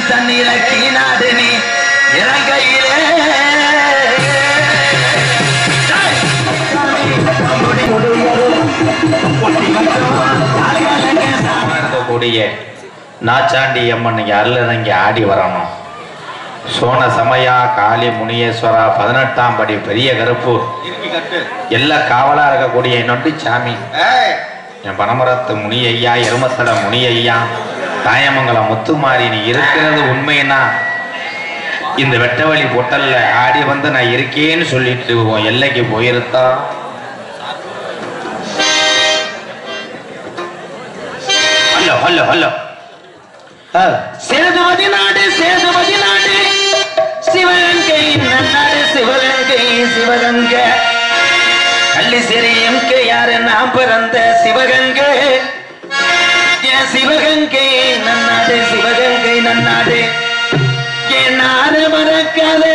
தண்ணீரை கீழாடு நீ இறங்கையிலே இருக்கக்கூடிய நாச்சாண்டி அம்மன் இங்கே அருளிறங்கி ஆடி வரணும் சோன சமயா காளி முனியேஸ்வரா பதினெட்டாம் படி பெரிய கருப்பு எல்லாம் காவலா இருக்கக்கூடிய நொண்டி சாமி என் பனமரத்து முனி ஐயா எருமத்தட முனி ஐயா தாயமங்கலம் முத்துமாரி நீ இருக்கிறது உண்மைன்னா இந்த வெட்டவழி பொட்டல்ல ஆடி வந்து நான் இருக்கேன்னு சொல்லிட்டு உன் எல்லைக்கு போயிருத்தா ஹலோ ஹலோ ஹலோ சேதுபதி நாடு சேதுபதி நாடு சிவகங்கை நன்னாடு சிவகங்கை சிவகங்கை கள்ளி சிறியும் யாரு நான் பிறந்த சிவகங்கை என் சிவகங்கை நன்னாடு சிவகங்கை நன்னாடு என் நாடு மறக்காதே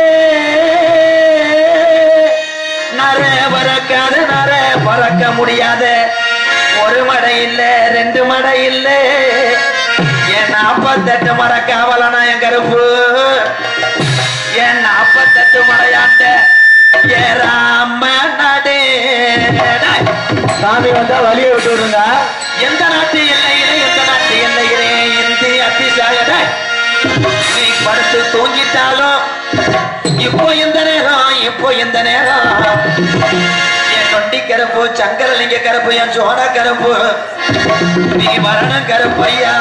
நர பறக்காத நர பறக்க முடியாத ஒரு மடை இல்ல ரெண்டு மடை இல்ல என் நாப்பத்தெட்டு மட காவலனா என் கருப்பு என் நாப்பத்தெட்டு மடையாண்ட ஏ ராம நாடு சாமி வந்தா வழியை விட்டு விடுங்க எந்த நாட்டு எல்லையிலே எந்த நாட்டு எல்லையிலே இந்தி அத்திசாயட நீ படுத்து தூங்கிட்டாலும் இப்போ இந்த நேரம் இப்போ இந்த நேரம் என் நொண்டி கருப்பு சங்கரலிங்க கருப்பு என் சோழ கருப்பு நீ வரணும் கருப்பையா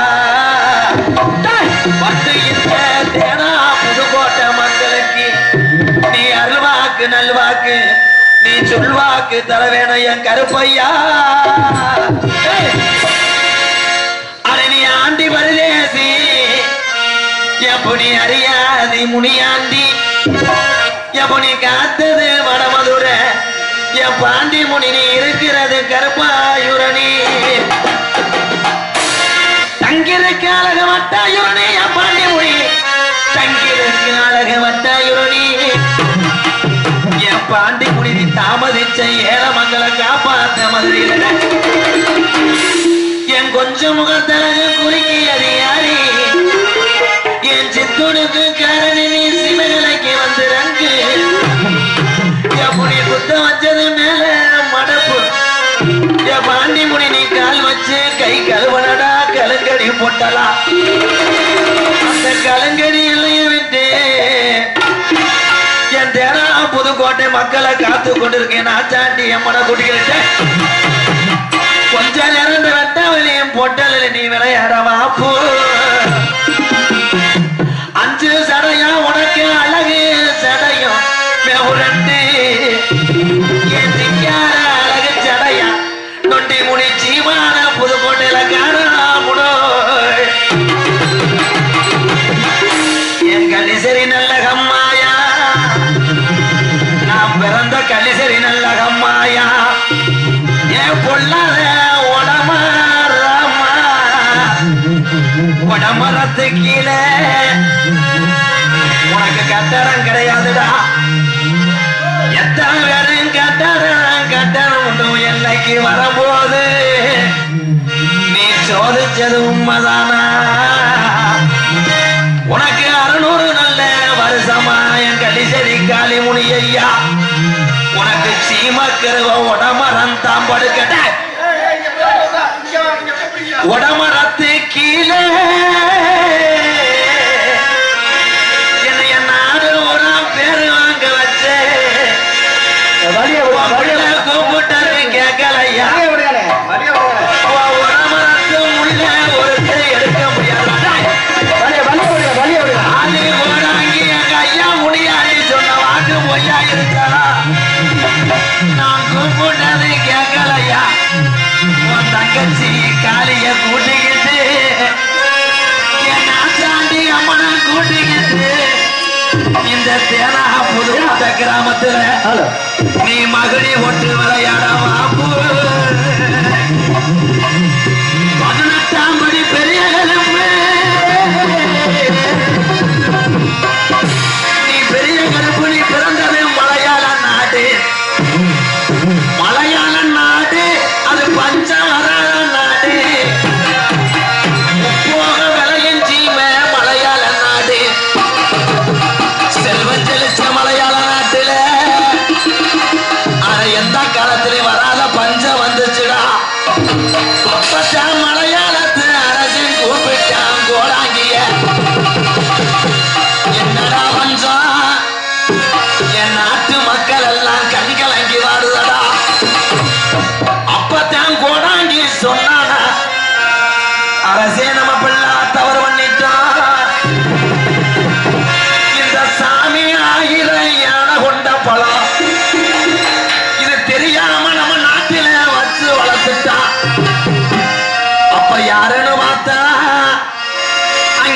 வந்து இந்த தேனா புதுக்கோட்டை மக்களுக்கு நீ அருள்வாக்கு நல்வாக்கு நீ சொல்வாக்கு தர வேணும் என் கருப்பையா ஏய்! அட நீ ஆண்டி பரதேசி எப்படி அறியாதி முனியாண்டி எப்படி காத்தது வடமதுரை என் பாண்டி முனி நீ இருக்கிறது கருப்பாயுரணி தங்கிருக்கு அழக வட்டாயுரணி என் பாண்டி முனி தங்கிருக்கு அழக வட்டாயுரணி என் பாண்டி முனி நீ தாமதிச்ச ஏழமங்கல காப்பாத்த மதுரையில என் கொஞ்சம் முகத்தழகு குறுக்கி அதிகாரி என் சித்துனுக்கு காரணி நீ சிவகலைக்கு வந்து ரங்கு எப்படி குத்த வச்சது மேல மடப்பு என் பாண்டி முனி நீ கால் வச்சு கை கழுவனடா கலங்கடி போட்டலாம் அந்த கலங்கடி எல்லையும் விட்டு என் தேனா புதுக்கோட்டை மக்களை காத்து கொண்டிருக்கேன் ஆச்சாண்டி அம்மனை கூட்டிக்கிட்டு கொஞ்ச நேரம் இந்த வெட்ட வெளியும் பொட்டல நீ விளையாடவா போ அஞ்சு சடையா உனக்கு அழகு சடையும் உரண்டு என் திங்கார அழகு சடையா நொண்டி முனி ஜீவான புதுக்கோட்டையில காணாமுடோ என் கலிசரி நல்ல கம்மாயா நான் பிறந்த கலிசரி நல்ல கம்மாயா ஏன் பொல்லாத உடமரமா உடமரத்து கீழே உனக்கு கட்டடம் கிடையாதுடா எத்தனை பேரும் கட்டடம் கட்டடம் உண்டு எல்லைக்கு வரும்போது நீ சோதிச்சது உண்மைதானா உனக்கு அறுநூறு நல்ல வருஷமா என் கலிசரி காளிமுனி ஐயா உனக்கு சீமக்கருவ உடமரம் தான் படுக்கட்ட உடமரத்து கீழே என்னைய நாடு ஒரு பேரு வாங்க வச்சு வழியை விடுங்க வழியை உங்களை கூப்பிட்டது கேட்கலையா விடுங்க வழியை விடுங்க உடமரத்து உள்ள ஒருத்தர் எடுக்க முடியாதா வழியை வழியை விடுங்க வழியை விடுங்க ஆளு ஓடாங்கி எங்க ஐயா முடியாடி சொன்ன வாக்கு பொய்யா இருக்காளா நான் கூப்பிட்டது கேட்கலையா உன் தங்கச்சி காளிய கூட்டிக்கிட்டு என் நாச்சாண்டி அம்மனை கூட்டிக்கிட்டு இந்த தேனா புதுக்கோட்டை கிராமத்துல ஹலோ நீ மகடி ஒட்டு விளையாட வாப்பு பதினெட்டாம் படி பெரிய எலும்பு நீ பெரிய கருப்பு நீ பிறந்தது மலையாள நாடு மலையாள நாடு அது பஞ்சமர நாடு முப்போக விளையும் சீமை மலையாள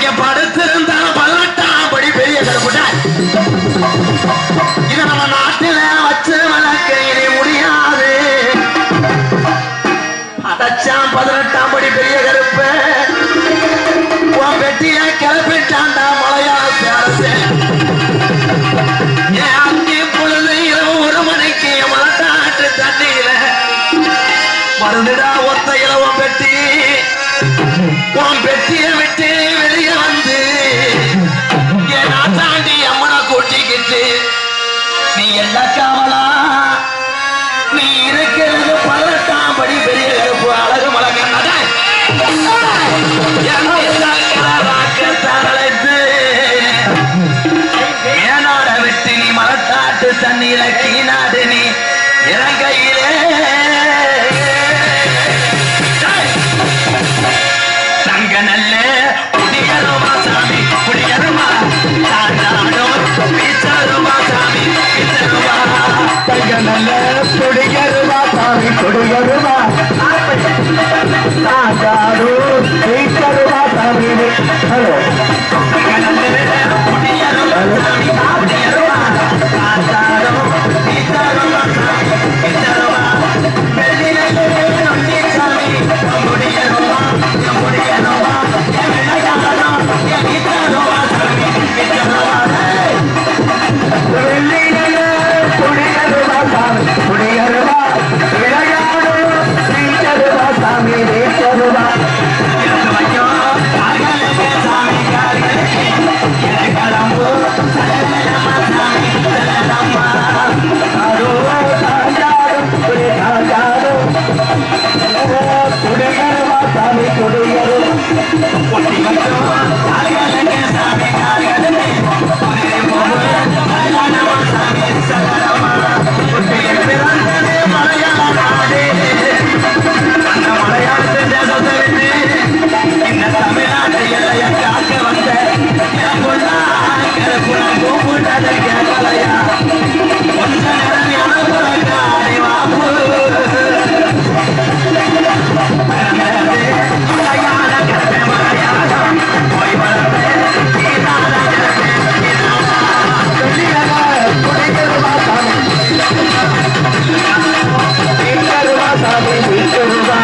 இங்க படுத்திருந்தாலும் பதினெட்டாம் படி பெரிய கருப்புட்டா இது நம்ம நாட்டில வச்சு வளர்க்க இனி முடியாது அடைச்சான் பதினெட்டாம் படி பெரிய கருப்பு உன் வெட்டிய கிளப்பிட்டாண்டா மலையாள அரசு என் அங்கே பொழுது இரவு ஒரு மணிக்கு மலட்டாட்டு தண்ணியில மருந்துடா ஒத்த இலவ பெட்டி உன் பெட்டிய விட்டு வெளியே வந்து என் நாட்டாண்டி அம்மனை கூட்டிக்கிட்டு நீ என்ன காவலா நீ இருக்கிறது பதினெட்டாம் படி பெரிய கருப்பு அழகு மலக்கண்ணடா மேனாட விட்டு நீ மலட்டாட்டு தண்ணீர கீழாடு நீ இறங்கையிலே தங்க நல்ல குடியருமா சாமி குடியருமா தாண்டாடும் பீச்சருமா சாமி பீச்சருமா தங்க நல்ல குடியருவா சாமி குடியருவா தாண்டாடு தீக்கருவா சாமி ஹலோ வெள்ளியில குடியருவா சாமி குடியருவா விளையாடு தீக்கருவா சாமி தீக்கருவா ஆடோ தாண்டாடும் குடி தாண்டாடும் குடியருவா சாமி குடியருவா குடியருவா சாமி தீக்கருவா சாமி தீக்கருவா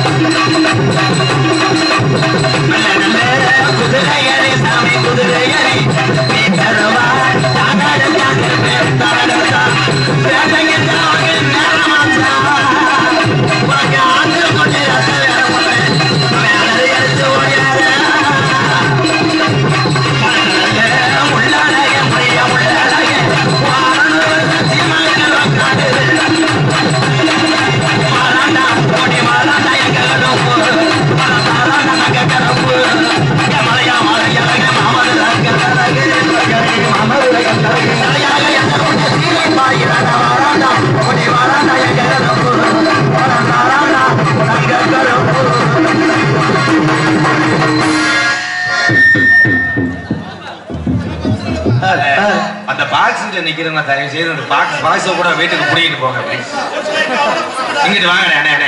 அந்த பாக்ஸ் நிக்கிறவங்க தயவு செய்து அந்த பாக்ஸ் பாக்ஸ கூட வீட்டுக்கு புடிக்கிட்டு போங்க please. இங்கிட்டு வாங்க அண்ணே அண்ணே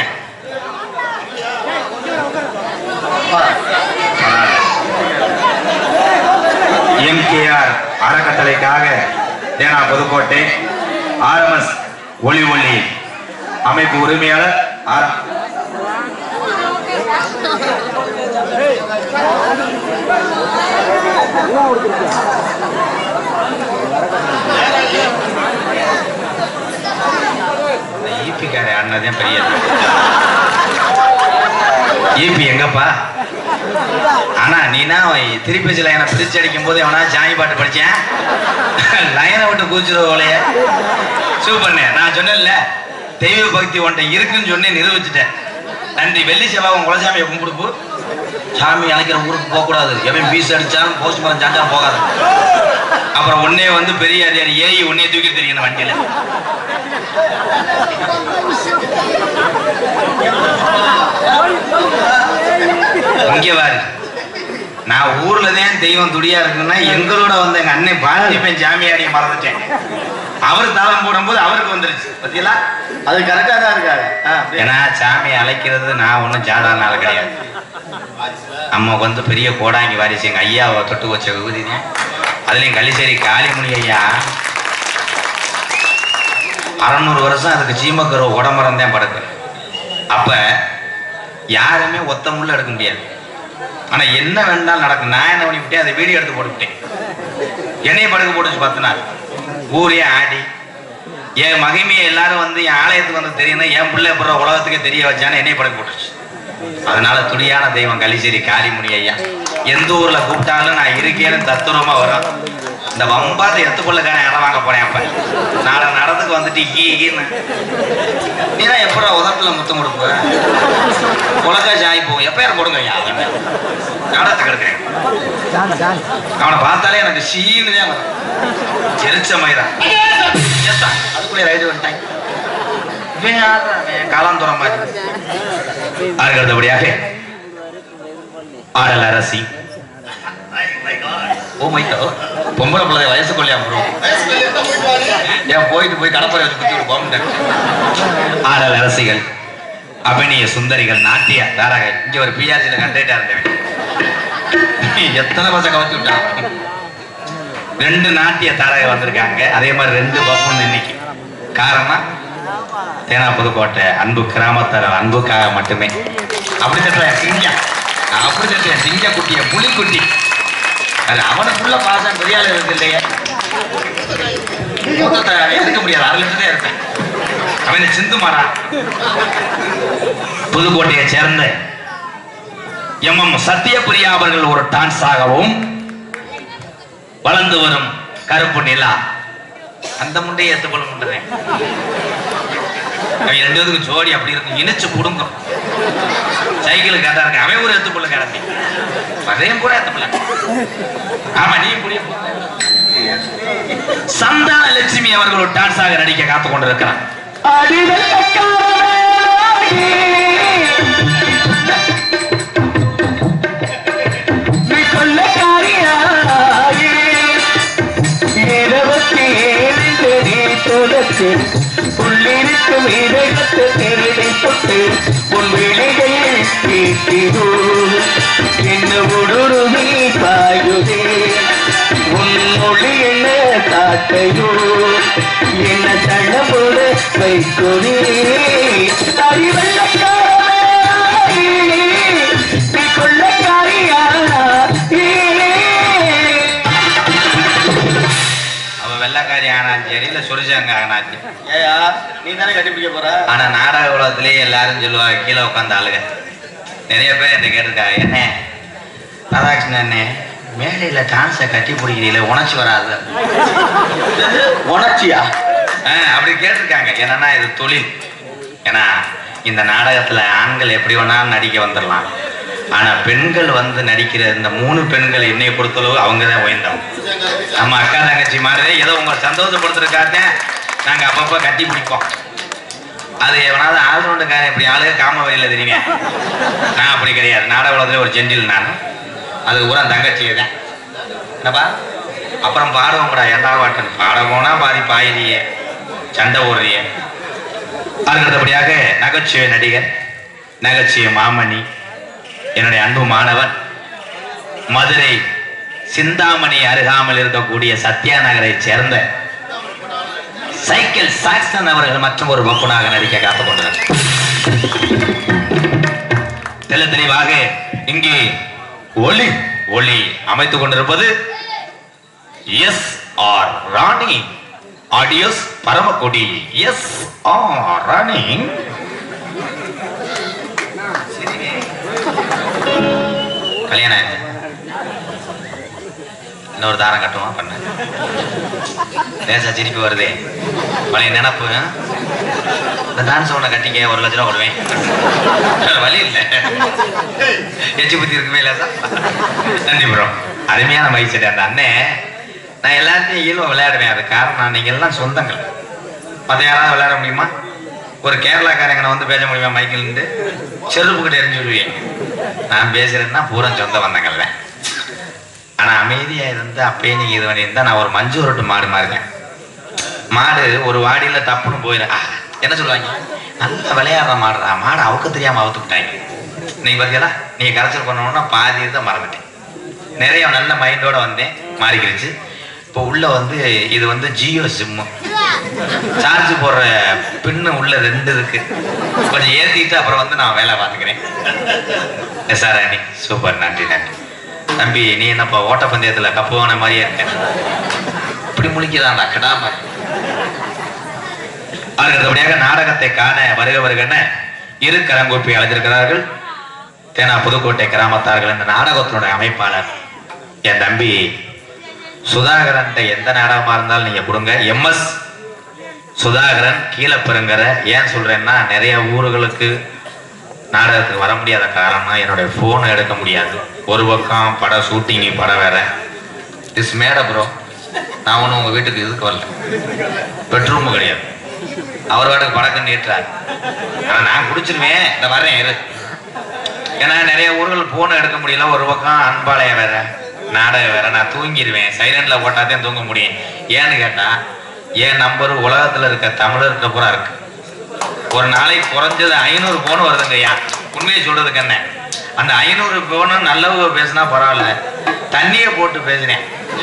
எம்கேஆர் அறக்கட்டளைக்காக தேனா புதுக்கோட்டை ஆர்எம்எஸ் ஒளி ஒளி அமைப்பு உரிமையாளர் ஆர் ஈபிக்கார அண்ணன் பெரிய ஈபி எங்கப்பா ஆனா நீனா திருப்பி லைனை பிரிச்சு அடிக்கும் போது எவனா ஜாமி பாட்டு படிச்சேன் லைனை விட்டு கூச்சிருவோலைய சூப்பர்ண்ணே நான் சொன்னேன்ல தெய்வ பக்தி உன்ட்ட இருக்குன்னு சொன்னேன் நிரூபிச்சுட்டேன் நன்றி வெள்ளி செவ்வாய் உன் குலசாமியை கும்பிடுப்பு சாமி அழைக்கிற ஊருக்கு போகக்கூடாது எவன் பீஸ் அடிச்சாலும் போஸ்ட் மரம் சாஞ்சாலும் போகாது அப்புறம் உன்னே வந்து பெரிய அதிகாரி ஏறி உன்னே தூக்கி தெரியணும் வண்டியில இங்க பாரு நான் ஊர்ல தான் தெய்வம் துடியா இருக்குன்னா எங்களோட வந்த எங்க அண்ணன் பாண்டிப்பன் ஜாமியாரிய மறந்துட்டேன் அவரு தாளம் போடும்போது அவருக்கு வந்துருச்சு பத்தியலா அது கரெக்டா தான் இருக்காங்க ஆ, அப்படியே. ஏன்னா சாமி அழைக்கிறது நான் ஒன்றும் சாதாரண ஆள் கிடையாது அம்மாவுக்கு வந்து பெரிய கோடாங்கி வாரிசு எங்க ஐயாவை தொட்டு வச்ச விகுதினே அதுலயும் கள்ளிச்சேரி காளிமுனி ஐயா அறநூறு வருஷம் அதுக்கு சீமக்கரு உடம்பரம் தான் படுக்கு அப்ப யாருமே ஒத்த முள்ள எடுக்க முடியாது ஆனா என்ன வேணாலும் நடக்கும் நான் என்ன பண்ணிவிட்டேன் அதை வீடியோ எடுத்து போட்டுவிட்டேன் என்னைய படுக்க போட்டுச்சு பத்து நாள் ஊரே ஆடி என் மகிமையை எல்லாரும் வந்து என் ஆலயத்துக்கு வந்து தெரியணும் என் பிள்ளை அப்புறம் உலகத்துக்கே தெரிய வச்சான்னு என்னைய படுக்க போட்டுச்சு அதனால துணியான தெய்வம் கலிசேரி காளிமுனி ஐயா எந்த ஊர்ல கூப்பிட்டாலும் நான் இருக்கேன்னு தத்துரமா வரும் இந்த வம்பாத்த எத்துக்குள்ளக்காரன் இடம் வாங்க போறேன் அப்ப நாளை நடந்துக்கு வந்துட்டு ஈ ஈன்னு நீதான் எப்படா உதட்டுல முத்தம் கொடுப்ப உலகாச்சு ஆகி போகும் எப்ப யார் போடுங்க ஐயா நாடகத்துக்கு எடுக்கிறேன் அவனை பார்த்தாலே எனக்கு சீனு தான் வரும் எரிச்ச மயிரா ஏத்தா, அதுக்குள்ளே ரைடு வந்துட்டாங்க இவன் யாருடா அவன்? காலாந்துற மாதிரி அதுக்கு அடுத்தபடியாக ஆடல் அரசி ஓ மை காட் பொம்பளை பிள்ளை வயசு கொள்ளையா ப்ரோ ஏன் போயிட்டு போய் கடப்பரை வச்சு குத்தி விட்டு போக ஆடல் அரசிகள் அபிநய சுந்தரிகள் நாட்டிய தாரக இங்க ஒரு பிஆர்சியில கண்டேட்டா இருந்தவன் எத்தனை பசங்க கவச்சு விட்டான் ரெண்டு நாட்டிய தாரகை வந்திருக்காங்க அதே மாதிரி ரெண்டு பப்புன்னு இன்னைக்கு காரணம் தேனா புதுக்கோட்டை அன்பு கிராமத்தார் அன்புக்காக மட்டுமே அப்படி தட்டுறேன் சிங்க நான் அப்படி தட்டுறேன் சிங்க குட்டிய புலி குட்டி அது அவனுக்குள்ள பாசம் பெரிய ஆள் இருக்கு இல்லையா மொத்தத்தை அவன் இருக்க முடியாது அரை லிட்டர் தான் இருப்பேன் அவன் இந்த சிந்து மாறா புதுக்கோட்டையை சேர்ந்த எம் எம் சத்யபிரியா அவர்கள் ஒரு டான்ஸாகவும் வளர்ந்து வரும் கருப்பு நிலா அந்த முண்டையை ஏத்துக்கொள்ள முடியல அவன் ரெண்டு பேருக்கு ஜோடி அப்படி இருக்கும் இணைச்சு குடுங்கும் சைக்கிள் கரெக்டா இருக்கு அவன் ஒரு எத்துக்குள்ள கிடந்தி அதையும் கூட எத்துக்கல ஆமா நீ புரிய சந்தான லட்சுமி அவர்கள் ஒரு டான்ஸாக நடிக்க காத்து கொண்டிருக்கிறான் உள்ளிருக்கும் இதயத்து தேடை தொட்டு உன் விழிகளில் தீட்டினோ என்ன உடுருவி பாயுதே உன் மொழி என்ன காட்டையோ என்ன தள்ளப்போட வைக்கொடி அறிவல்லக்காரே நீ கொள்ளக்காரியா அவ வெள்ளக்காரி ஆனாச்சு இல்ல சுரிஜாங்க ஆனாச்சு ஏயா நீ தானே கட்டிப்பிடிக்க போற ஆனா நாடக உலகத்திலேயே எல்லாரும் சொல்லுவாங்க கீழே உட்காந்த ஆளுங்க நிறைய பேர் என்ன கேட்டிருக்காங்க என்ன ராதாகிருஷ்ணன் அண்ணே மேடையில டான்ஸை கட்டி பிடிக்கிறீங்களே உணர்ச்சி வராது உணர்ச்சியா ஆ, அப்படி கேட்டிருக்காங்க என்னன்னா இது தொழில் ஏன்னா இந்த நாடகத்துல ஆண்கள் எப்படி வேணாலும் நடிக்க வந்துடலாம் ஆனா பெண்கள் வந்து நடிக்கிற இந்த மூணு பெண்கள் என்னை பொறுத்தளவு அவங்க தான் உயர்ந்தவங்க நம்ம அக்கா தங்கச்சி மாதிரி ஏதோ உங்களை சந்தோஷப்படுத்துறதுக்காக நாங்க அப்பப்போ கட்டி பிடிப்போம் அது எவனாவது ஆல்ரவுண்டுக்காரன் இப்படி ஆளுக காம வழியில் தெரியுங்க நான் அப்படி கிடையாது நாடக உலகத்துல ஒரு ஜென்டில் நான் அது பூரா தங்கச்சியே தான் என்னப்பா அப்புறம் பாடுவோம்டா ஏண்டா பாட்டன் பாட போனா பாதி பாயிரியே சண்டை ஓடுறியே அடுத்தபடியாக நகைச்சுவை நடிகர் நகைச்சுவை மாமணி என்னுடைய அன்பு மாணவன் மதுரை சிந்தாமணி அருகாமல் இருக்கக்கூடிய சத்யா நகரை சேர்ந்த சைக்கிள் சாக்சன் அவர்கள் மற்றும் ஒரு வப்புனாக நடிக்க காத்துக் கொண்டார் தெல்ல தெளிவாக இங்கே ஒளி ஒளி அமைத்துக் கொண்டிருப்பது S R Rani audios Paramakudi S R Rani கல்யாணம் ஆயிடுச்சு. இன்னொரு தாரம் கட்டுமா பண்ண லேசா சிரிப்பு வருதே பழைய நினப்பு ஆ? இந்த டான்ஸ் ஒன்று கட்டிங்க ஒரு லட்ச ரூபா கொடுவேன் வேற வழி இல்லை எச்சி புத்தி இருக்குமே லேசா நன்றி ப்ரோ அருமையான மைசெட் அந்த அண்ணன் நான் எல்லாத்தையும் இயல்பா விளையாடுவேன் அது காரணம் நீங்க எல்லாம் சொந்தங்கள் மற்ற யாராவது விளையாட முடியுமா ஒரு கேரளாக்காரங்க வந்து பேச முடியுமா மைக்கில் இருந்து செருப்பு கிட்ட எரிஞ்சு விடுவேன் நான் பேசுறேன்னா பூரா சொந்த வந்தங்கள்ல ஆனா அமைதியா இருந்து அப்பயே நீங்க இது பண்ணியிருந்தா நான் ஒரு மஞ்சு ரொட்டு மாடு மாறுங்க மாடு ஒரு வாடியில தப்புன்னு போயிடும் ஆ, என்ன சொல்லுவாங்க நல்ல விளையாடுற மாடுறா மாடு அவுக்க தெரியாம அவுத்து விட்டாங்க நீங்க பார்த்தீங்களா நீங்க கரைச்சல் பண்ணணும்னா பாதி தான் மறந்துட்டேன் நிறைய நல்ல மைண்டோட வந்தேன் மாறிக்கிடுச்சு இப்போ உள்ள வந்து இது வந்து ஜியோ சிம்மு சார்ஜ் போடுற பின்னு உள்ள ரெண்டு இருக்கு கொஞ்சம் ஏத்திட்டு அப்புறம் வந்து நான் வேலை பார்த்துக்கிறேன் எஸ் சார் அண்ணி சூப்பர் நன்றி நன்றி தம்பி நீ என்னப்பா ஓட்டப்பந்தயத்துல கப்பு வாங்கின மாதிரியே இருக்க இப்படி முழிக்கிறான்டா கிடாம அடுத்தபடியாக நாடகத்தை காண வருக வருகன்னு இரு கரங்கூப்பி அழைந்திருக்கிறார்கள் தேனா புதுக்கோட்டை கிராமத்தார்கள் இந்த நாடகத்தினுடைய அமைப்பாளர் என் தம்பி சுதாகரன் எந்த நாடகமா இருந்தாலும் நீங்க கொடுங்க எம்எஸ் சுதாகரன் கீழே பெருங்கற ஏன் சொல்றேன்னா நிறைய ஊர்களுக்கு நாடகத்துக்கு வர முடியாத காரணம் என்னுடைய போனை எடுக்க முடியாது ஒரு பக்கம் படம் ஷூட்டிங்கு படம் வேற இஸ் மேட ப்ரோ நான் ஒன்றும் உங்க வீட்டுக்கு இதுக்கு வரல பெட்ரூம் கிடையாது அவர் வாட்டுக்கு படக்கம் நீட்டுறாரு ஆனா நான் குடிச்சிருவேன் இந்த வரேன் இரு ஏன்னா நிறைய ஊர்கள் போன் எடுக்க முடியல ஒரு பக்கம் அன்பாளையம் வேற நாடகம் வேற நான் தூங்கிடுவேன் சைலண்ட்ல போட்டாதான் தூங்க முடியும் ஏன்னு கேட்டா என் நம்பர் உலகத்துல இருக்க தமிழர்கிட்ட பூரா இருக்கு ஒரு நாளைக்கு குறைஞ்சது ஐநூறு போன் வருதுங்க ஐயா உண்மையை சொல்றதுக்கு என்ன அந்த ஐநூறு போனு நல்லவங்க பேசினா பரவாயில்ல தண்ணியை போட்டு பேசினேன்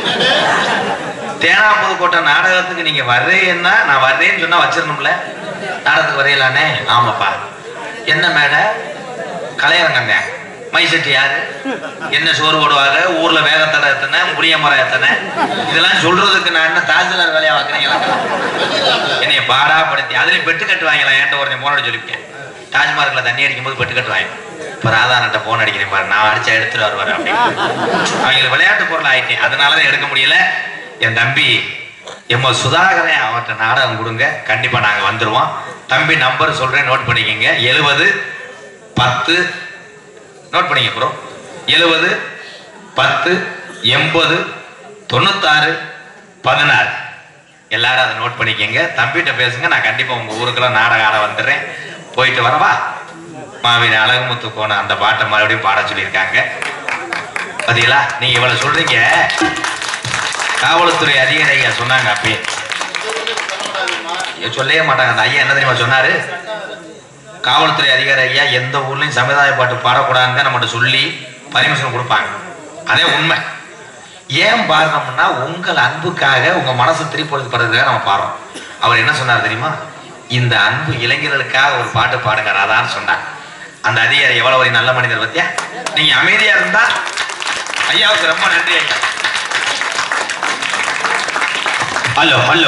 தேனா புதுக்கோட்டை நாடகத்துக்கு நீங்க வர்றேன்னா நான் வர்றேன்னு சொன்னா வச்சிடணும்ல நாடகத்துக்கு வரையலானே ஆமாப்பா என்ன மேட கலையரங்கங்க மைசெட்டி யாரு என்ன சோறு போடுவாங்க ஊர்ல வேகத்தடை எத்தனை புளிய மரம் எத்தனை இதெல்லாம் சொல்றதுக்கு நான் என்ன தாசில்தார் வேலையா வாக்குறீங்களா என்னைய பாடா படுத்தி அதுலயும் பெட்டு கட்டுவாங்களா என்கிட்ட ஒருத்தன் போன சொல்லியிருக்கேன் தாஜ்மஹால்ல தண்ணி அடிக்கும் போது பெட்டு கட்டுவாங்க இப்ப ராதானட்ட போன் அடிக்கிறேன் பாரு நான் அடிச்சா எடுத்துட்டு வருவாரு அப்படின்னு அவங்களுக்கு விளையாட்டு பொருள் ஆயிட்டேன் அதனாலதான் எடுக்க முடியல என் தம்பி எம்ம சுதாகரன் அவர்கிட்ட நாடகம் கொடுங்க கண்டிப்பா நாங்க வந்துருவோம் தம்பி நம்பர் சொல்றேன் நோட் பண்ணிக்கங்க எழுபது பத்து நோட் பண்ணிக்க ப்ரோ எழுபது பத்து எண்பது தொண்ணூத்தாறு பதினாறு எல்லாரும் அதை நோட் பண்ணிக்கங்க தம்பிகிட்ட பேசுங்க நான் கண்டிப்பா உங்க ஊருக்கெல்லாம் நாடகம் ஆட வந்துடுறேன் போயிட்டு வரவா மாவீர அழகுமுத்து போன அந்த பாட்டை மறுபடியும் பாட சொல்லியிருக்காங்க பாத்தீங்களா நீங்க இவ்வளவு சொல்றீங்க காவல்துறை அதிகாரி ஐயா சொன்னாங்க அப்பயே ஐயா, சொல்லவே மாட்டாங்க அந்த ஐயா என்ன தெரியுமா சொன்னாரு காவல்துறை அதிகாரி ஐயா எந்த ஊர்லயும் சமுதாய பாட்டு பாடக்கூடாதுன்னு தான் நம்மகிட்ட சொல்லி பர்மிஷன் கொடுப்பாங்க அதே உண்மை ஏன் பாடுறோம்னா உங்கள் அன்புக்காக உங்க மனசு திருப்பி நம்ம பாடுறோம் அவர் என்ன சொன்னார் தெரியுமா இந்த அன்பு இளைஞர்களுக்காக ஒரு பாட்டு பாடுங்க ராதான்னு சொன்னார் அந்த அதிகாரி எவ்வளவு ஒரு நல்ல மனிதர் பத்தியா நீங்க அமைதியா இருந்தா ஐயாவுக்கு ரொம்ப நன்றி ஐயா ஹலோ ஹலோ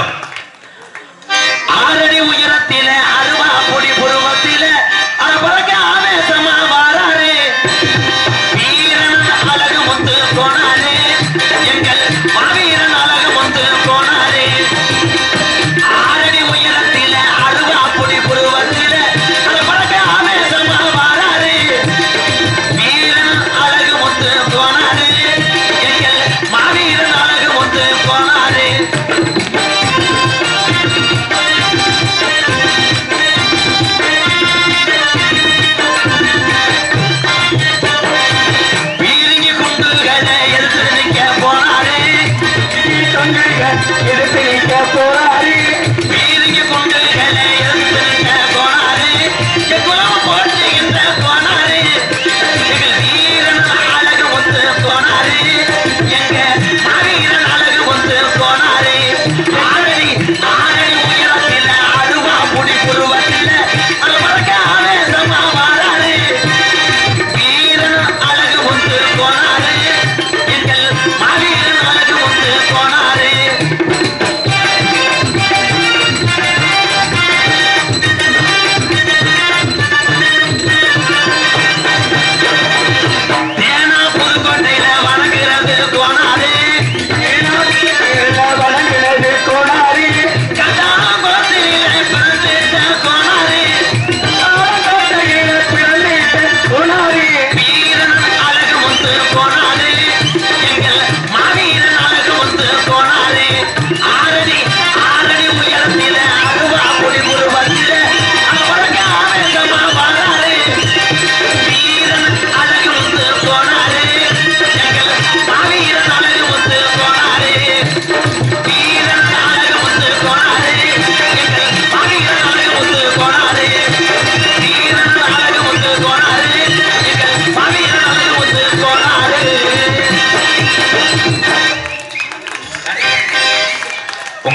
ஆறடி உயரத்தில அருவா பொடி புருவத்தில அறப்பறக்க ஆவேசமா வாராரே வீரன் அழகு முத்து போனாரே எங்கள் மாவீரன் அழகு முத்து போனாரே ஆறடி உயரத்தில அருவா பொடி புருவத்தில அறப்பறக்க ஆவேசமா வாராரே வீரன் அழகு முத்து போனாரே எங்கள் மாவீரன் அழகு முத்து போனாரே பீரிங்கி குண்டுகளை எடுத்து நிக்க போனாரே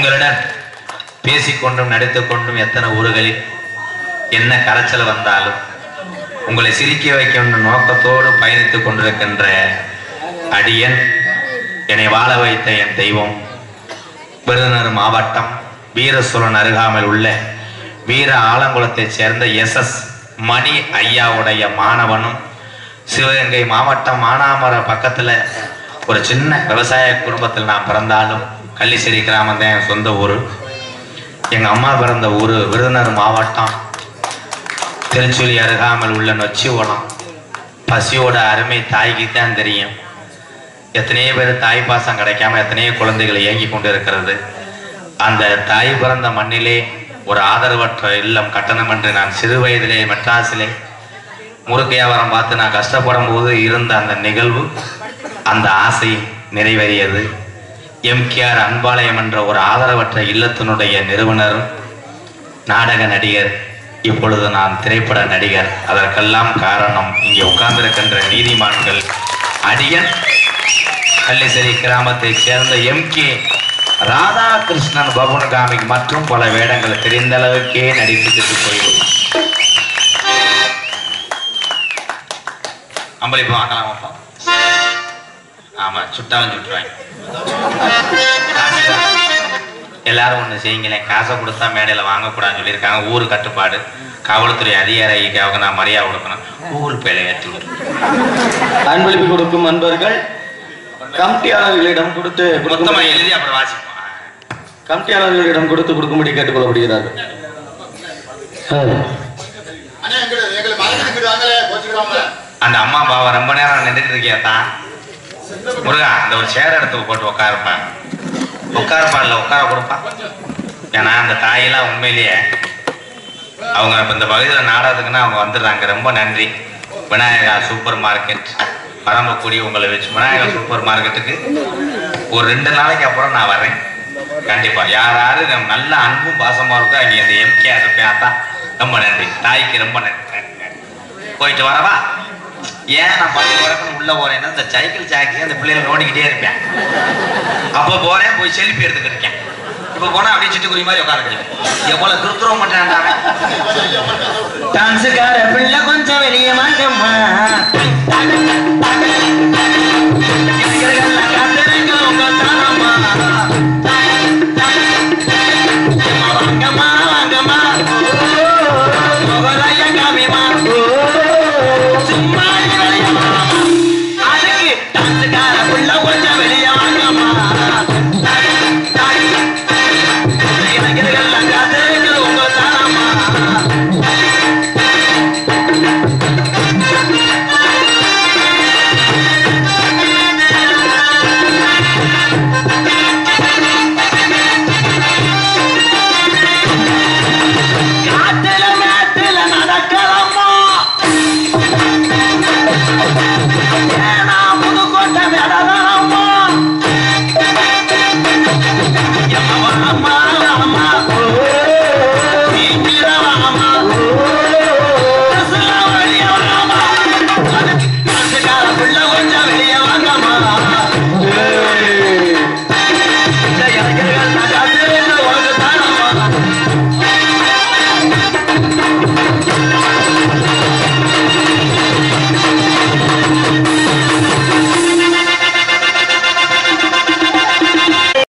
உங்களுடன் பேசிக்கொண்டும் நடித்துக்கொண்டும் எத்தனை ஊர்களில் என்ன கரைச்சல் வந்தாலும் உங்களை சிரிக்க வைக்கும் நோக்கத்தோடு பயணித்துக் கொண்டிருக்கின்ற அடியன் என்னை வாழ வைத்த என் தெய்வம் விருதுநகர் மாவட்டம் வீரசூரன் அருகாமையில் உள்ள வீர ஆலங்குளத்தைச் சேர்ந்த எஸ் எஸ் மணி ஐயாவுடைய மாணவனும் சிவகங்கை மாவட்டம் மானாமர பக்கத்துல ஒரு சின்ன விவசாய குடும்பத்தில் நான் பிறந்தாலும் கள்ளிசேரி கிராமம் தான் என் சொந்த ஊர் எங்க அம்மா பிறந்த ஊர் விருதுநகர் மாவட்டம் திருச்சுழி அருகாமல் உள்ள நொச்சிவளம் பசியோட அருமை தாய்க்கு தான் தெரியும் எத்தனையோ பேர் தாய் பாசம் கிடைக்காம எத்தனையோ குழந்தைகள் இயங்கி கொண்டு இருக்கிறது அந்த தாய் பிறந்த மண்ணிலே ஒரு ஆதரவற்ற இல்லம் கட்டணம் என்று நான் சிறு வயதிலே மெட்ராஸிலே முறுக்கு வியாபாரம் பார்த்து நான் கஷ்டப்படும் போது இருந்த அந்த நிகழ்வு அந்த ஆசை நிறைவேறியது எம்கேஆர் அன்பாலயம் என்ற ஒரு ஆதரவற்ற இல்லத்தினுடைய நிறுவனரும் நாடக நடிகர் இப்பொழுது நான் திரைப்பட நடிகர் அதற்கெல்லாம் காரணம் இங்கே உட்கார்ந்திருக்கின்ற நீதிமான்கள் அடியன் கள்ளிசேரி கிராமத்தைச் சேர்ந்த எம் கே ராதாகிருஷ்ணன் பவன்காமி மற்றும் பல வேடங்கள் தெரிந்த அளவுக்கே நடித்துட்டு போயிடும் அம்பளிப்பு வாங்கலாமாப்பா ஆமா சுட்டாலும் சுட்டுருவாங்க எல்லாரும் ஒண்ணு செய்யுங்களேன் காசை கொடுத்தா மேடையில வாங்கக்கூடாதுன்னு சொல்லியிருக்காங்க ஊரு கட்டுப்பாடு காவல்துறை அதிகாரிக்காக நான் மரியாதை கொடுக்கணும் ஊர் பேலை ஏற்றி விட்டு அன்பளிப்பு கொடுக்கும் அன்பர்கள் கமிட்டியாளர்களிடம் கொடுத்து மொத்தமா கொடுக்கும்படி- எழுதி அப்புறம் வாசிப்போம் கமிட்டியாளர்களிடம் கொடுத்து கொடுக்கும்படி கேட்டுக்கொள்ளப்படுகிறார்கள் அந்த அம்மா பாவம் ரொம்ப நேரம் நின்றுட்டு இருக்கியா தான் முருகா அந்த ஒரு சேர் எடுத்து போட்டு உட்காருப்பான் உட்காருப்பான் இல்லை உட்கார கொடுப்பான் ஏன்னா அந்த தாயெல்லாம் உண்மையிலேயே அவங்க இப்ப இந்த பகுதியில் நாடகத்துக்குன்னா அவங்க வந்துடுறாங்க ரொம்ப நன்றி விநாயகா சூப்பர் மார்க்கெட் பரம்பக்குடி உங்களை வச்சு விநாயகா சூப்பர் மார்க்கெட்டுக்கு ஒரு ரெண்டு நாளைக்கு அப்புறம் நான் வரேன் கண்டிப்பா யார் யாரு நம்ம நல்ல அன்பும் பாசமா இருக்கோ அங்கே அந்த எம்கேஆர் இருப்பேன் அதான் ரொம்ப நன்றி தாய்க்கு ரொம்ப நன்றி நன்றி, நன்றி. போயிட்டு வரவா ஏன் நான் பள்ளி வரக்குன்னு உள்ள போறேன்னா இந்த சைக்கிள் சாக்கி அந்த பிள்ளைகளை நோண்டிக்கிட்டே இருப்பேன் அப்போ போறேன் போய் செல்ஃபி எடுத்துக்கிட்டு இருக்கேன் இப்போ போனா அப்படியே சிட்டுக்குருவி மாதிரி உட்காந்துக்கிறேன் எவ்வளவு திருத்துறோம் பண்றாங்க டான்ஸுக்கார பிள்ளை கொஞ்சம் வெளியே வாங்கம்மா